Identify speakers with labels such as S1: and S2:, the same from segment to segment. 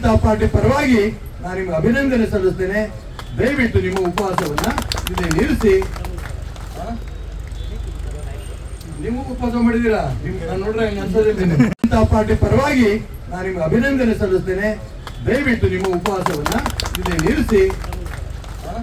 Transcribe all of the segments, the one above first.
S1: Janata party ಪರವಾಗಿ ನಾನು ನಿಮ್ಗೆ ಅಭಿನಂದನೆ ಸಲ್ಲಿಸ್ತೇನೆ ದಯವಿಟ್ಟು ನಿಮ್ಮ ಉಪವಾಸವನ್ನ ಇಲ್ಲಿ ನಿಲ್ಲಿಸಿ ಆ? ನೀವು ಉಪವಾಸ ಮಾಡಿದ್ದೀರಾ ನಿಮ್ ನಾನು ನೋಡ್ರೆ ಹಂಗೆ ಅನ್ಸೋದಿಲ್ಲ ಜನತಾ ಪಾರ್ಟಿ ಪರವಾಗಿ ನಾನು ನಿಮ್ಗೆ ಅಭಿನಂದನೆ ಸಲ್ಲಿಸ್ತೇನೆ ದಯವಿಟ್ಟು ನಿಮ್ಮ ಉಪವಾಸವನ್ನ ಇಲ್ಲಿ ನಿಲ್ಲಿಸಿ ಆ?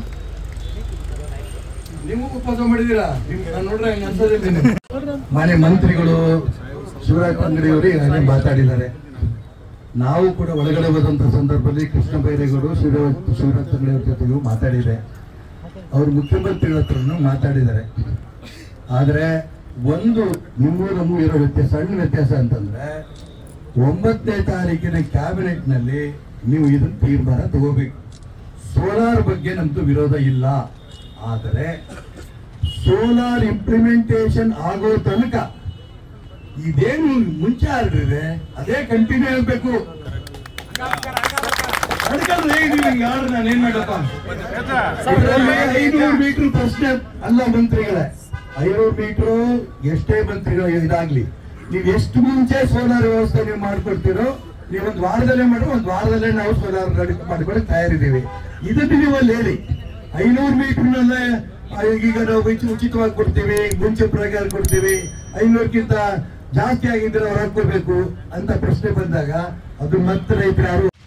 S1: ನೀವು ಉಪವಾಸ ಮಾಡಿದ್ದೀರಾ ನಿಮ್ ನಾನು ನೋಡ್ರೆ ಹಂಗೆ ಅನ್ಸೋದಿಲ್ಲ ಮನೆ ಮಂತ್ರಿಗಳು ಶಿವರಾಜ್ ಅಂಗಡಿಯವರು ಈಗಾಗಲೇ ಮಾತಾಡಿದ್ದಾರೆ ನಾವು ಕೂಡ ಒಳಗಡೆ ಹೋದಂತ ಸಂದರ್ಭದಲ್ಲಿ ಕೃಷ್ಣ ಬೈರೇಗೌಡರು ಶಿವರಾಜ್ ಶಿವರಾಜ್ ಅಂಗಡಿಯವ್ರ ಜೊತೆಗೂ ಮಾತಾಡಿದೆ ಅವರು ಮುಖ್ಯಮಂತ್ರಿಗಳ ಹತ್ರನೂ ಮಾತಾಡಿದ್ದಾರೆ ಆದ್ರೆ ಒಂದು ನಿಮ್ಮೂ ನಮಗೂ ಇರೋ ವ್ಯತ್ಯಾಸ ಸಣ್ಣ ವ್ಯತ್ಯಾಸ ಅಂತಂದ್ರೆ ಒಂಬತ್ತನೇ ತಾರೀಕಿನ ಕ್ಯಾಬಿನೆಟ್ ನಲ್ಲಿ ನೀವು ಇದನ್ನ ತೀರ್ಮಾನ ತಗೋಬೇಕು ಸೋಲಾರ್ ಬಗ್ಗೆ ನಮ್ದು ವಿರೋಧ ಇಲ್ಲ ಆದರೆ ಸೋಲಾರ್ ಇಂಪ್ಲಿಮೆಂಟೇಷನ್ ಆಗೋ ತನಕ ಇದೇನು ಮುಂಚೆ ಆರ್ಡರ್ ಇದೆ ಅದೇ ಕಂಟಿನ್ಯೂ ಆಗ್ಬೇಕು ನಡ್ಕೊಂಡ್ರೆ ಹೇಗಿದ್ದೀವಿ ಹಿಂಗೆ ಆರ್ಡರ್ ನಾನು ಏನ್ ಮಾಡಪ್ಪ ಇದ್ರಲ್ಲಿ ಐನೂರು ಮೀಟರ್ ಪ್ರಶ್ನೆ ಅಲ್ಲ ಮಂತ್ರಿಗಳೇ ಐನೂರು ಮೀಟರ್ ಎಷ್ಟೇ ಮಂತ್ರಿಗಳು ಇದಾಗ್ಲಿ ನೀವು ಎಷ್ಟು ಮುಂಚೆ ಸೋಲಾರ್ ವ್ಯವಸ್ಥೆ ನೀವು ಮಾಡ್ಕೊಡ್ತೀರೋ ನೀವು ಒಂದು ವಾರದಲ್ಲೇ ಮಾಡಿ ಒಂದು ವಾರದಲ್ಲೇ ನಾವು ಸೋಲಾರ್ ರೆಡಿ ಮಾಡ್ಕೊಂಡು ತಯಾರಿದ್ದೀವಿ ಇದನ್ನು ನೀವು ಅಲ್ಲಿ ಹೇಳಿ ಐನೂರು ಮೀಟರ್ನಲ್ಲೇ ಈಗ ನಾವು ಉಚಿ- ಉಚಿತವಾಗಿ ಕೊಡ್ತೀವಿ ಮುಂಚೆ ಪ್ರಕಾರ ಕೊಡ್ತೀವಿ ಐನೂರಕ್ಕಿಂತ ಜಾಸ್ತಿ ಆಗಿದ್ರೆ ಅವ್ರು ಹಾಕೊಳ್ಬೇಕು ಅಂತ ಪ್ರಶ್ನೆ ಬಂದಾಗ ಅದು ಮತ್ತೆ ರೈತರು ಯಾರು